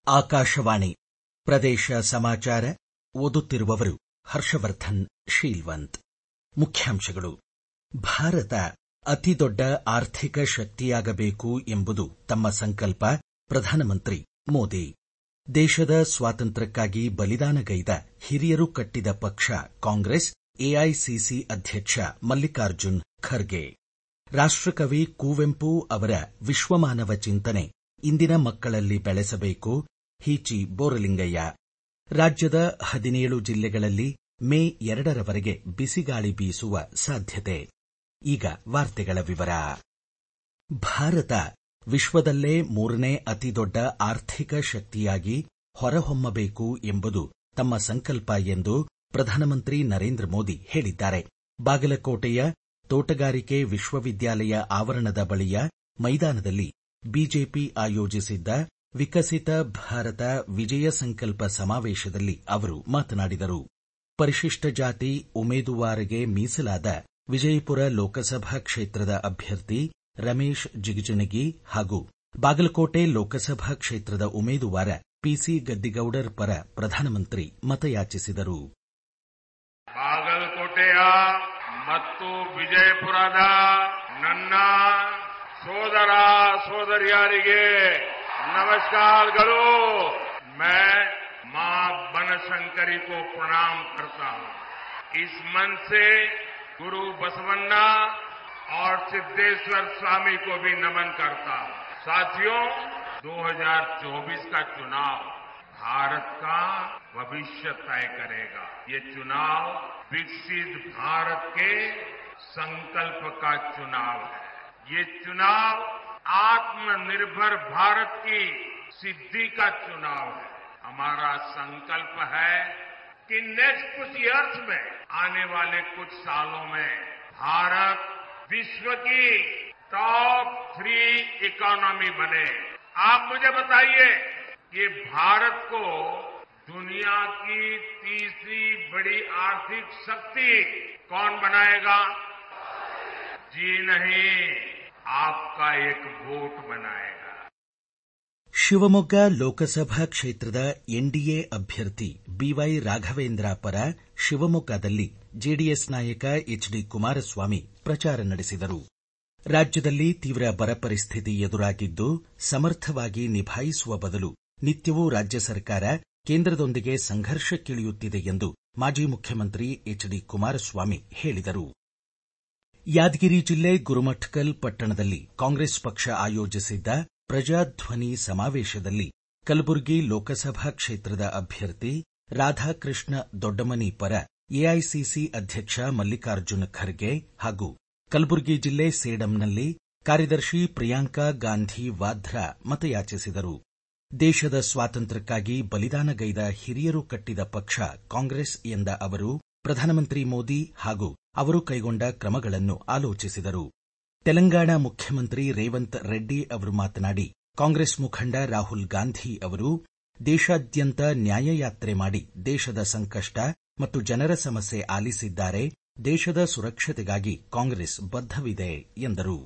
ಆಕಾಶವಾಣಿ ಪ್ರದೇಶ ಸಮಾಚಾರ ಓದುತ್ತಿರುವವರು ಹರ್ಷವರ್ಧನ್ ಶೀಲ್ವಂತ್ ಮುಖ್ಯಾಂಶಗಳು ಭಾರತ ಅತಿದೊಡ್ಡ ಆರ್ಥಿಕ ಶಕ್ತಿಯಾಗಬೇಕು ಎಂಬುದು ತಮ್ಮ ಸಂಕಲ್ಪ ಪ್ರಧಾನಮಂತ್ರಿ ಮೋದಿ ದೇಶದ ಸ್ವಾತಂತ್ರ್ಯಕ್ಕಾಗಿ ಬಲಿದಾನಗೈದ ಹಿರಿಯರು ಕಟ್ಟಿದ ಪಕ್ಷ ಕಾಂಗ್ರೆಸ್ ಎಐಸಿಸಿ ಅಧ್ಯಕ್ಷ ಮಲ್ಲಿಕಾರ್ಜುನ್ ಖರ್ಗೆ ರಾಷ್ಟಕವಿ ಕುವೆಂಪು ಅವರ ವಿಶ್ವಮಾನವ ಚಿಂತನೆ ಇಂದಿನ ಮಕ್ಕಳಲ್ಲಿ ಬೆಳೆಸಬೇಕು ಹೀಚಿ ಬೋರಲಿಂಗಯ್ಯ ರಾಜ್ಯದ ಹದಿನೇಳು ಜಿಲ್ಲೆಗಳಲ್ಲಿ ಮೇ ಎರಡರವರೆಗೆ ಬಿಸಿಗಾಳಿ ಬೀಸುವ ಸಾಧ್ಯತೆ ಈಗ ವಾರ್ತೆಗಳ ವಿವರ ಭಾರತ ವಿಶ್ವದಲ್ಲೇ ಮೂರನೇ ಅತಿದೊಡ್ಡ ಆರ್ಥಿಕ ಶಕ್ತಿಯಾಗಿ ಹೊರಹೊಮ್ಮಬೇಕು ಎಂಬುದು ತಮ್ಮ ಸಂಕಲ್ಪ ಎಂದು ಪ್ರಧಾನಮಂತ್ರಿ ನರೇಂದ್ರ ಮೋದಿ ಹೇಳಿದ್ದಾರೆ ಬಾಗಲಕೋಟೆಯ ತೋಟಗಾರಿಕೆ ವಿಶ್ವವಿದ್ಯಾಲಯ ಆವರಣದ ಬಳಿಯ ಮೈದಾನದಲ್ಲಿ ಬಿಜೆಪಿ ಆಯೋಜಿಸಿದ್ದ ವಿಕಸಿತ ಭಾರತ ವಿಜಯ ಸಂಕಲ್ಪ ಸಮಾವೇಶದಲ್ಲಿ ಅವರು ಮಾತನಾಡಿದರು ಪರಿಶಿಷ್ಟ ಜಾತಿ ಉಮೇದುವಾರಿಗೆ ಮೀಸಲಾದ ವಿಜಯಪುರ ಲೋಕಸಭಾ ಕ್ಷೇತ್ರದ ಅಭ್ಯರ್ಥಿ ರಮೇಶ್ ಜಿಗಜಿಣಗಿ ಹಾಗೂ ಬಾಗಲಕೋಟೆ ಲೋಕಸಭಾ ಕ್ಷೇತ್ರದ ಉಮೇದುವಾರ ಪಿಸಿ ಗದ್ದಿಗೌಡರ್ ಪರ ಪ್ರಧಾನಮಂತ್ರಿ ಮತಯಾಚಿಸಿದರು ಬಾಗಲಕೋಟೆಯ ಮತ್ತು ವಿಜಯಪುರದ ನನ್ನ ಸೋದರ ಸೋದರಿಯರಿಗೆ नमस्कारಗಳು मैं मां बनशंकरी को प्रणाम करता हूं इस मन से गुरु बसवन्ना और सिद्धेश्वर स्वामी को भी नमन करता हूं साथियों 2024 का चुनाव भारत का भविष्य तय करेगा ये चुनाव विकसित भारत के संकल्प का चुनाव है ये चुनाव आत्मनिर्भर भारत की सिद्धि का चुनाव है हमारा संकल्प है कि नेक्स्ट कुछ ईयर्स में आने वाले कुछ सालों में भारत विश्व की टॉप थ्री इकोनॉमी बने आप मुझे बताइए कि भारत को दुनिया की तीसरी बड़ी आर्थिक शक्ति कौन बनाएगा जी नहीं आपका एक वोट बनाएगा ಶಿವಮೊಗ್ಗ ಲೋಕಸಭಾ ಕ್ಷೇತ್ರದ ಎನ್ಡಿಎ ಅಭ್ಯರ್ಥಿ ಬಿವೈ ರಾಘವೇಂದ್ರ ಪರ ಶಿವಮೊಗ್ಗದಲ್ಲಿ ಜೆಡಿಎಸ್ ನಾಯಕ ಎಚ್ ಡಿ ಕುಮಾರಸ್ವಾಮಿ ಪ್ರಚಾರ ನಡೆಸಿದರು ರಾಜ್ಯದಲ್ಲಿ ತೀವ್ರ ಬರ ಪರಿಸ್ಥಿತಿ ಎದುರಾಗಿದ್ದು ಸಮರ್ಥವಾಗಿ ನಿಭಾಯಿಸುವ ಬದಲು ನಿತ್ಯವೂ ರಾಜ್ಯ ಸರ್ಕಾರ ಕೇಂದ್ರದೊಂದಿಗೆ ಸಂಘರ್ಷಕ್ಕಿಳಿಯುತ್ತಿದೆ ಎಂದು ಮಾಜಿ ಮುಖ್ಯಮಂತ್ರಿ ಎಚ್ ಡಿ ಕುಮಾರಸ್ವಾಮಿ ಹೇಳಿದರು ಯಾದಗಿರಿ ಜಿಲ್ಲೆ ಗುರುಮಠಕಲ್ ಪಟ್ಟಣದಲ್ಲಿ ಕಾಂಗ್ರೆಸ್ ಪಕ್ಷ ಆಯೋಜಿಸಿದ್ದ ಪ್ರಜಾಧ್ವನಿ ಸಮಾವೇಶದಲ್ಲಿ ಕಲಬುರಗಿ ಲೋಕಸಭಾ ಕ್ಷೇತ್ರದ ಅಭ್ಯರ್ಥಿ ರಾಧಾಕೃಷ್ಣ ದೊಡ್ಡಮನಿ ಪರ ಎಐಸಿಸಿ ಅಧ್ಯಕ್ಷ ಮಲ್ಲಿಕಾರ್ಜುನ ಖರ್ಗೆ ಹಾಗೂ ಕಲಬುರಗಿ ಜಿಲ್ಲೆ ಸೇಡಂನಲ್ಲಿ ಕಾರ್ಯದರ್ಶಿ ಪ್ರಿಯಾಂಕಾ ಗಾಂಧಿ ವಾದ್ರಾ ಮತಯಾಚಿಸಿದರು ದೇಶದ ಸ್ವಾತಂತ್ರ್ಯಕ್ಕಾಗಿ ಬಲಿದಾನಗೈದ ಹಿರಿಯರು ಕಟ್ಟಿದ ಪಕ್ಷ ಕಾಂಗ್ರೆಸ್ ಎಂದ ಅವರು ಪ್ರಧಾನಮಂತ್ರಿ ಮೋದಿ ಹಾಗೂ ಅವರು ಕೈಗೊಂಡ ಕ್ರಮಗಳನ್ನು ಆಲೋಚಿಸಿದರು ತೆಲಂಗಾಣ ಮುಖ್ಯಮಂತ್ರಿ ರೇವಂತ್ ರೆಡ್ಡಿ ಅವರು ಮಾತನಾಡಿ ಕಾಂಗ್ರೆಸ್ ಮುಖಂಡ ರಾಹುಲ್ ಗಾಂಧಿ ಅವರು ದೇಶಾದ್ಯಂತ ನ್ಯಾಯಯಾತ್ರೆ ಮಾಡಿ ದೇಶದ ಸಂಕಷ್ಟ ಮತ್ತು ಜನರ ಸಮಸ್ಯೆ ಆಲಿಸಿದ್ದಾರೆ ದೇಶದ ಸುರಕ್ಷತೆಗಾಗಿ ಕಾಂಗ್ರೆಸ್ ಬದ್ಧವಿದೆ ಎಂದರು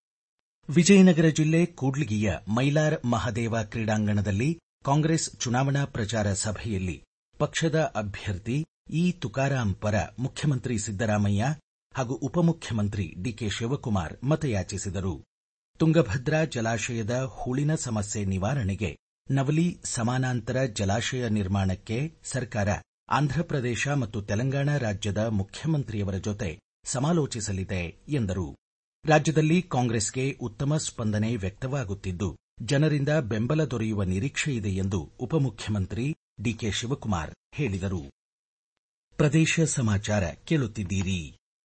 ವಿಜಯನಗರ ಜಿಲ್ಲೆ ಕೂಡ್ಲಿಗಿಯ ಮೈಲಾರ್ ಮಹದೇವ ಕ್ರೀಡಾಂಗಣದಲ್ಲಿ ಕಾಂಗ್ರೆಸ್ ಚುನಾವಣಾ ಪ್ರಚಾರ ಸಭೆಯಲ್ಲಿ ಪಕ್ಷದ ಅಭ್ಯರ್ಥಿ ಇ ತುಕಾರಾಂ ಪರ ಮುಖ್ಯಮಂತ್ರಿ ಸಿದ್ದರಾಮಯ್ಯ ಹಾಗೂ ಉಪಮುಖ್ಯಮಂತ್ರಿ ಡಿಕೆ ಶಿವಕುಮಾರ್ ಮತಯಾಚಿಸಿದರು ತುಂಗಭದ್ರಾ ಜಲಾಶಯದ ಹೂಳಿನ ಸಮಸ್ಯೆ ನಿವಾರಣೆಗೆ ನವಲಿ ಸಮಾನಾಂತರ ಜಲಾಶಯ ನಿರ್ಮಾಣಕ್ಕೆ ಸರ್ಕಾರ ಆಂಧ್ರಪ್ರದೇಶ ಮತ್ತು ತೆಲಂಗಾಣ ರಾಜ್ಯದ ಮುಖ್ಯಮಂತ್ರಿಯವರ ಜೊತೆ ಸಮಾಲೋಚಿಸಲಿದೆ ಎಂದರು ರಾಜ್ಯದಲ್ಲಿ ಕಾಂಗ್ರೆಸ್ಗೆ ಉತ್ತಮ ಸ್ಪಂದನೆ ವ್ಯಕ್ತವಾಗುತ್ತಿದ್ದು ಜನರಿಂದ ಬೆಂಬಲ ದೊರೆಯುವ ನಿರೀಕ್ಷೆಯಿದೆ ಎಂದು ಉಪಮುಖ್ಯಮಂತ್ರಿ ಡಿಕೆ ಶಿವಕುಮಾರ್ ಹೇಳಿದರು ಪ್ರದೇಶ ಸಮಾಚಾರ ಕೇಳುತ್ತಿದ್ದೀರಿ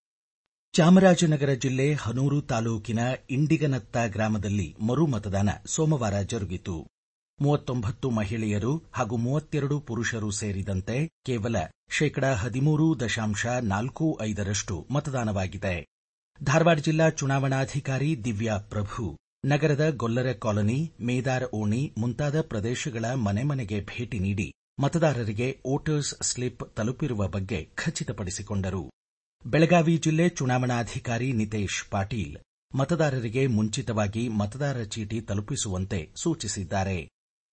ಚಾಮರಾಜನಗರ ಜಿಲ್ಲೆ ಹನೂರು ತಾಲೂಕಿನ ಇಂಡಿಗನತ್ತ ಗ್ರಾಮದಲ್ಲಿ ಮರು ಮತದಾನ ಸೋಮವಾರ ಜರುಗಿತು ಮೂವತ್ತೊಂಬತ್ತು ಮಹಿಳೆಯರು ಹಾಗೂ ಮೂವತ್ತೆರಡು ಪುರುಷರು ಸೇರಿದಂತೆ ಕೇವಲ ಶೇಕಡಾ ಹದಿಮೂರು ದಶಾಂಶ ನಾಲ್ಕು ಐದರಷ್ಟು ಮತದಾನವಾಗಿದೆ ಧಾರವಾಡ ಜಿಲ್ಲಾ ಚುನಾವಣಾಧಿಕಾರಿ ದಿವ್ಯಾ ಪ್ರಭು ನಗರದ ಗೊಲ್ಲರ ಕಾಲನಿ ಮೇದಾರ್ ಓಣಿ ಮುಂತಾದ ಪ್ರದೇಶಗಳ ಮನೆ ಮನೆಗೆ ಭೇಟಿ ನೀಡಿ ಮತದಾರರಿಗೆ ವೋಟರ್ಸ್ ಸ್ಲಿಪ್ ತಲುಪಿರುವ ಬಗ್ಗೆ ಖಚಿತಪಡಿಸಿಕೊಂಡರು ಬೆಳಗಾವಿ ಜಿಲ್ಲೆ ಚುನಾವಣಾಧಿಕಾರಿ ನಿತೇಶ್ ಪಾಟೀಲ್ ಮತದಾರರಿಗೆ ಮುಂಚಿತವಾಗಿ ಮತದಾರ ಚೀಟಿ ತಲುಪಿಸುವಂತೆ ಸೂಚಿಸಿದ್ದಾರೆ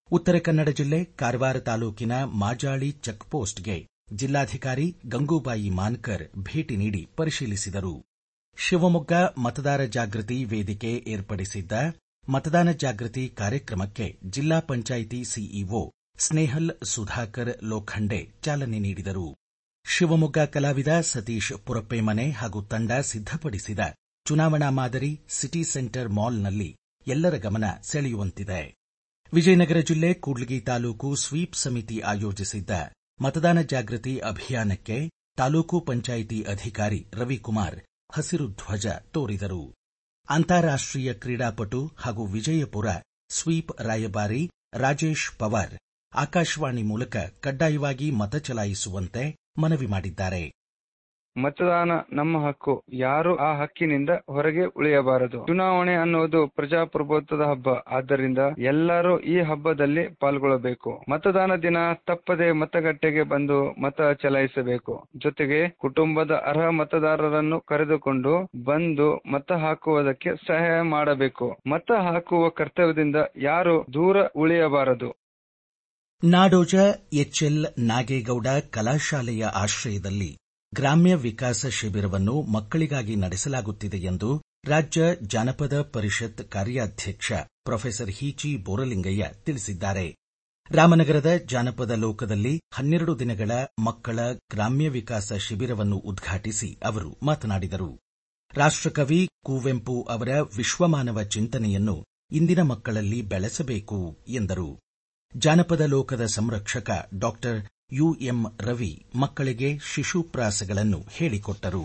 ಉತ್ತರ ಕನ್ನಡ ಜಿಲ್ಲೆ ಕಾರವಾರ ತಾಲೂಕಿನ ಮಾಜಾಳಿ ಚೆಕ್ಪೋಸ್ಟ್ಗೆ ಜಿಲ್ಲಾಧಿಕಾರಿ ಗಂಗೂಬಾಯಿ ಮಾನ್ಕರ್ ಭೇಟಿ ನೀಡಿ ಪರಿಶೀಲಿಸಿದರು ಶಿವಮೊಗ್ಗ ಮತದಾರ ಜಾಗೃತಿ ವೇದಿಕೆ ಏರ್ಪಡಿಸಿದ್ದ ಮತದಾನ ಜಾಗೃತಿ ಕಾರ್ಯಕ್ರಮಕ್ಕೆ ಜಿಲ್ಲಾ ಪಂಚಾಯಿತಿ ಸಿಇಒ ಸ್ನೇಹಲ್ ಸುಧಾಕರ್ ಲೋಖಂಡೆ ಚಾಲನೆ ನೀಡಿದರು ಶಿವಮೊಗ್ಗ ಕಲಾವಿದ ಸತೀಶ್ ಪುರಪ್ಪೇಮನೆ ಹಾಗೂ ತಂಡ ಸಿದ್ಧಪಡಿಸಿದ ಚುನಾವಣಾ ಮಾದರಿ ಸಿಟಿ ಸೆಂಟರ್ ಮಾಲ್ನಲ್ಲಿ ಎಲ್ಲರ ಗಮನ ಸೆಳೆಯುವಂತಿದೆ ವಿಜಯನಗರ ಜಿಲ್ಲೆ ಕೂಡ್ಲಿಗಿ ತಾಲೂಕು ಸ್ವೀಪ್ ಸಮಿತಿ ಆಯೋಜಿಸಿದ್ದ ಮತದಾನ ಜಾಗೃತಿ ಅಭಿಯಾನಕ್ಕೆ ತಾಲೂಕು ಪಂಚಾಯಿತಿ ಅಧಿಕಾರಿ ರವಿಕುಮಾರ್ ಹಸಿರು ಧ್ವಜ ತೋರಿದರು ಅಂತಾರಾಷ್ಟೀಯ ಕ್ರೀಡಾಪಟು ಹಾಗೂ ವಿಜಯಪುರ ಸ್ವೀಪ್ ರಾಯಭಾರಿ ರಾಜೇಶ್ ಪವಾರ್ ಆಕಾಶವಾಣಿ ಮೂಲಕ ಕಡ್ಡಾಯವಾಗಿ ಮತ ಚಲಾಯಿಸುವಂತೆ ಮನವಿ ಮಾಡಿದ್ದಾರೆ ಮತದಾನ ನಮ್ಮ ಹಕ್ಕು ಯಾರು ಆ ಹಕ್ಕಿನಿಂದ ಹೊರಗೆ ಉಳಿಯಬಾರದು ಚುನಾವಣೆ ಅನ್ನುವುದು ಪ್ರಜಾಪ್ರಭುತ್ವದ ಹಬ್ಬ ಆದ್ದರಿಂದ ಎಲ್ಲರೂ ಈ ಹಬ್ಬದಲ್ಲಿ ಪಾಲ್ಗೊಳ್ಳಬೇಕು ಮತದಾನ ದಿನ ತಪ್ಪದೆ ಮತಗಟ್ಟೆಗೆ ಬಂದು ಮತ ಚಲಾಯಿಸಬೇಕು ಜೊತೆಗೆ ಕುಟುಂಬದ ಅರ್ಹ ಮತದಾರರನ್ನು ಕರೆದುಕೊಂಡು ಬಂದು ಮತ ಹಾಕುವುದಕ್ಕೆ ಸಹಾಯ ಮಾಡಬೇಕು ಮತ ಹಾಕುವ ಕರ್ತವ್ಯದಿಂದ ಯಾರು ದೂರ ಉಳಿಯಬಾರದು ನಾಡೋಜ ಎಚ್ಎಲ್ ನಾಗೇಗೌಡ ಕಲಾಶಾಲೆಯ ಆಶ್ರಯದಲ್ಲಿ ಗ್ರಾಮ್ಯ ವಿಕಾಸ ಶಿಬಿರವನ್ನು ಮಕ್ಕಳಿಗಾಗಿ ನಡೆಸಲಾಗುತ್ತಿದೆ ಎಂದು ರಾಜ್ಯ ಜಾನಪದ ಪರಿಷತ್ ಕಾರ್ಯಾಧ್ಯಕ್ಷ ಪ್ರೊಫೆಸರ್ ಹೀಚಿ ಬೋರಲಿಂಗಯ್ಯ ತಿಳಿಸಿದ್ದಾರೆ ರಾಮನಗರದ ಜಾನಪದ ಲೋಕದಲ್ಲಿ ಹನ್ನೆರಡು ದಿನಗಳ ಮಕ್ಕಳ ಗ್ರಾಮ್ಯ ವಿಕಾಸ ಶಿಬಿರವನ್ನು ಉದ್ಘಾಟಿಸಿ ಅವರು ಮಾತನಾಡಿದರು ರಾಷ್ಟಕವಿ ಕುವೆಂಪು ಅವರ ವಿಶ್ವಮಾನವ ಚಿಂತನೆಯನ್ನು ಇಂದಿನ ಮಕ್ಕಳಲ್ಲಿ ಬೆಳೆಸಬೇಕು ಎಂದರು ಜಾನಪದ ಲೋಕದ ಸಂರಕ್ಷಕ ಡಾಕ್ಟರ್ ಯುಎಂ ರವಿ ಮಕ್ಕಳಿಗೆ ಶಿಶುಪ್ರಾಸಗಳನ್ನು ಹೇಳಿಕೊಟ್ಟರು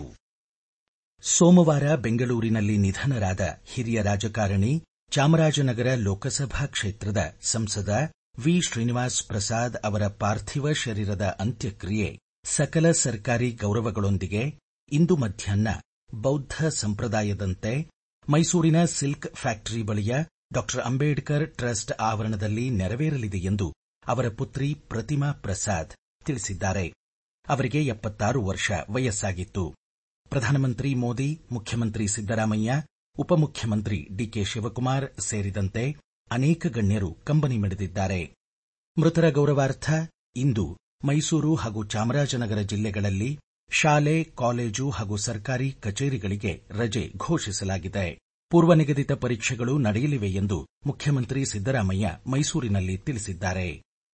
ಸೋಮವಾರ ಬೆಂಗಳೂರಿನಲ್ಲಿ ನಿಧನರಾದ ಹಿರಿಯ ರಾಜಕಾರಣಿ ಚಾಮರಾಜನಗರ ಲೋಕಸಭಾ ಕ್ಷೇತ್ರದ ಸಂಸದ ವಿ ಶ್ರೀನಿವಾಸ್ ಪ್ರಸಾದ್ ಅವರ ಪಾರ್ಥಿವ ಶರೀರದ ಅಂತ್ಯಕ್ರಿಯೆ ಸಕಲ ಸರ್ಕಾರಿ ಗೌರವಗಳೊಂದಿಗೆ ಇಂದು ಮಧ್ಯಾಹ್ನ ಬೌದ್ಧ ಸಂಪ್ರದಾಯದಂತೆ ಮೈಸೂರಿನ ಸಿಲ್ಕ್ ಫ್ಯಾಕ್ಟರಿ ಬಳಿಯ ಡಾಕ್ಟರ್ ಅಂಬೇಡ್ಕರ್ ಟ್ರಸ್ಟ್ ಆವರಣದಲ್ಲಿ ನೆರವೇರಲಿದೆ ಎಂದು ಅವರ ಪುತ್ರಿ ಪ್ರತಿಮಾ ಪ್ರಸಾದ್ ತಿಳಿಸಿದ್ದಾರೆ ಅವರಿಗೆ ಎಪ್ಪತ್ತಾರು ವರ್ಷ ವಯಸ್ಸಾಗಿತ್ತು ಪ್ರಧಾನಮಂತ್ರಿ ಮೋದಿ ಮುಖ್ಯಮಂತ್ರಿ ಸಿದ್ದರಾಮಯ್ಯ ಉಪಮುಖ್ಯಮಂತ್ರಿ ಡಿಕೆ ಶಿವಕುಮಾರ್ ಸೇರಿದಂತೆ ಅನೇಕ ಗಣ್ಯರು ಕಂಬನಿ ಮಿಡಿದಿದ್ದಾರೆ ಮೃತರ ಗೌರವಾರ್ಥ ಇಂದು ಮೈಸೂರು ಹಾಗೂ ಚಾಮರಾಜನಗರ ಜಿಲ್ಲೆಗಳಲ್ಲಿ ಶಾಲೆ ಕಾಲೇಜು ಹಾಗೂ ಸರ್ಕಾರಿ ಕಚೇರಿಗಳಿಗೆ ರಜೆ ಘೋಷಿಸಲಾಗಿದೆ ಪೂರ್ವ ನಿಗದಿತ ಪರೀಕ್ಷೆಗಳು ನಡೆಯಲಿವೆ ಎಂದು ಮುಖ್ಯಮಂತ್ರಿ ಸಿದ್ದರಾಮಯ್ಯ ಮೈಸೂರಿನಲ್ಲಿ ತಿಳಿಸಿದ್ದಾರೆ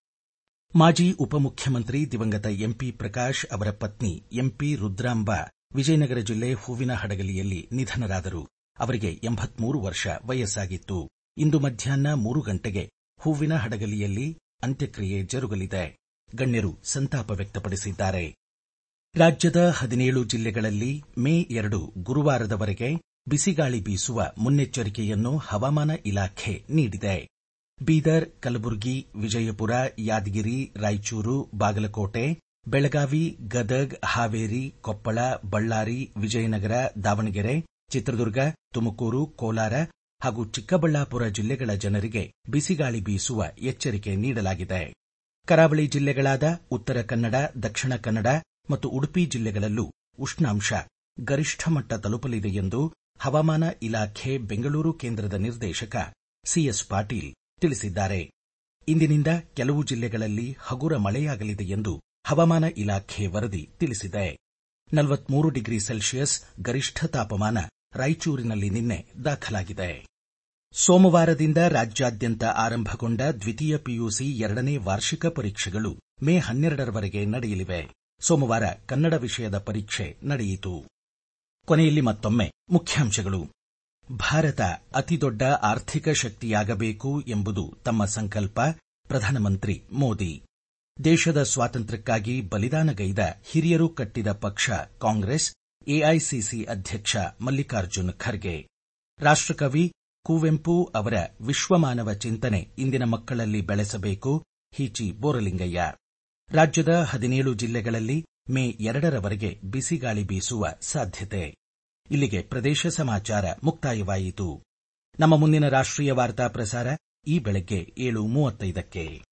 ಮಾಜಿ ಉಪಮುಖ್ಯಮಂತ್ರಿ ದಿವಂಗತ ಎಂಪಿ ಪ್ರಕಾಶ್ ಅವರ ಪತ್ನಿ ಎಂಪಿ ರುದ್ರಾಂಬ ವಿಜಯನಗರ ಜಿಲ್ಲೆ ಹೂವಿನ ಹಡಗಲಿಯಲ್ಲಿ ನಿಧನರಾದರು ಅವರಿಗೆ ಎಂಬತ್ಮೂರು ವರ್ಷ ವಯಸ್ಸಾಗಿತ್ತು ಇಂದು ಮಧ್ಯಾಹ್ನ ಮೂರು ಗಂಟೆಗೆ ಹೂವಿನ ಹಡಗಲಿಯಲ್ಲಿ ಅಂತ್ಯಕ್ರಿಯೆ ಜರುಗಲಿದೆ ಗಣ್ಯರು ಸಂತಾಪ ವ್ಯಕ್ತಪಡಿಸಿದ್ದಾರೆ ರಾಜ್ಯದ ಹದಿನೇಳು ಜಿಲ್ಲೆಗಳಲ್ಲಿ ಮೇ ಎರಡು ಗುರುವಾರದವರೆಗೆ ಬಿಸಿಗಾಳಿ ಬೀಸುವ ಮುನ್ನೆಚ್ಚರಿಕೆಯನ್ನು ಹವಾಮಾನ ಇಲಾಖೆ ನೀಡಿದೆ ಬೀದರ್ ಕಲಬುರಗಿ ವಿಜಯಪುರ ಯಾದಗಿರಿ ರಾಯಚೂರು ಬಾಗಲಕೋಟೆ ಬೆಳಗಾವಿ ಗದಗ್ ಹಾವೇರಿ ಕೊಪ್ಪಳ ಬಳ್ಳಾರಿ ವಿಜಯನಗರ ದಾವಣಗೆರೆ ಚಿತ್ರದುರ್ಗ ತುಮಕೂರು ಕೋಲಾರ ಹಾಗೂ ಚಿಕ್ಕಬಳ್ಳಾಪುರ ಜಿಲ್ಲೆಗಳ ಜನರಿಗೆ ಬಿಸಿಗಾಳಿ ಬೀಸುವ ಎಚ್ಚರಿಕೆ ನೀಡಲಾಗಿದೆ ಕರಾವಳಿ ಜಿಲ್ಲೆಗಳಾದ ಉತ್ತರ ಕನ್ನಡ ದಕ್ಷಿಣ ಕನ್ನಡ ಮತ್ತು ಉಡುಪಿ ಜಿಲ್ಲೆಗಳಲ್ಲೂ ಉಷ್ಣಾಂಶ ಗರಿಷ್ಠ ಮಟ್ಟ ತಲುಪಲಿದೆ ಎಂದು ಹವಾಮಾನ ಇಲಾಖೆ ಬೆಂಗಳೂರು ಕೇಂದ್ರದ ನಿರ್ದೇಶಕ ಸಿಎಸ್ ಪಾಟೀಲ್ ತಿಳಿಸಿದ್ದಾರೆ ಇಂದಿನಿಂದ ಕೆಲವು ಜಿಲ್ಲೆಗಳಲ್ಲಿ ಹಗುರ ಮಳೆಯಾಗಲಿದೆ ಎಂದು ಹವಾಮಾನ ಇಲಾಖೆ ವರದಿ ತಿಳಿಸಿದೆ ನಲವತ್ಮೂರು ಡಿಗ್ರಿ ಸೆಲ್ಸಿಯಸ್ ಗರಿಷ್ಠ ತಾಪಮಾನ ರಾಯಚೂರಿನಲ್ಲಿ ನಿನ್ನೆ ದಾಖಲಾಗಿದೆ ಸೋಮವಾರದಿಂದ ರಾಜ್ಯಾದ್ಯಂತ ಆರಂಭಗೊಂಡ ದ್ವಿತೀಯ ಪಿಯುಸಿ ಎರಡನೇ ವಾರ್ಷಿಕ ಪರೀಕ್ಷೆಗಳು ಮೇ ಹನ್ನೆರಡರವರೆಗೆ ನಡೆಯಲಿವೆ ಸೋಮವಾರ ಕನ್ನಡ ವಿಷಯದ ಪರೀಕ್ಷೆ ನಡೆಯಿತು ಕೊನೆಯಲ್ಲಿ ಮತ್ತೊಮ್ಮೆ ಮುಖ್ಯಾಂಶಗಳು ಭಾರತ ಅತಿದೊಡ್ಡ ಆರ್ಥಿಕ ಶಕ್ತಿಯಾಗಬೇಕು ಎಂಬುದು ತಮ್ಮ ಸಂಕಲ್ಪ ಪ್ರಧಾನಮಂತ್ರಿ ಮೋದಿ ದೇಶದ ಸ್ವಾತಂತ್ರ್ಯಕ್ಕಾಗಿ ಬಲಿದಾನಗೈದ ಹಿರಿಯರು ಕಟ್ಟಿದ ಪಕ್ಷ ಕಾಂಗ್ರೆಸ್ ಎಐಸಿಸಿ ಅಧ್ಯಕ್ಷ ಮಲ್ಲಿಕಾರ್ಜುನ್ ಖರ್ಗೆ ರಾಷ್ಟಕವಿ ಕುವೆಂಪು ಅವರ ವಿಶ್ವಮಾನವ ಚಿಂತನೆ ಇಂದಿನ ಮಕ್ಕಳಲ್ಲಿ ಬೆಳೆಸಬೇಕು ಹೀಚಿ ಬೋರಲಿಂಗಯ್ಯ ರಾಜ್ಯದ ಹದಿನೇಳು ಜಿಲ್ಲೆಗಳಲ್ಲಿ ಮೇ ಎರಡರವರೆಗೆ ಬಿಸಿಗಾಳಿ ಬೀಸುವ ಸಾಧ್ಯತೆ ಇಲ್ಲಿಗೆ ಪ್ರದೇಶ ಸಮಾಚಾರ ಮುಕ್ತಾಯವಾಯಿತು ನಮ್ಮ ಮುಂದಿನ ರಾಷ್ಟ್ರೀಯ ವಾರ್ತಾ ಪ್ರಸಾರ ಈ ಬೆಳಗ್ಗೆ ಏಳು ಮೂವತ್ತೈದಕ್ಕೆ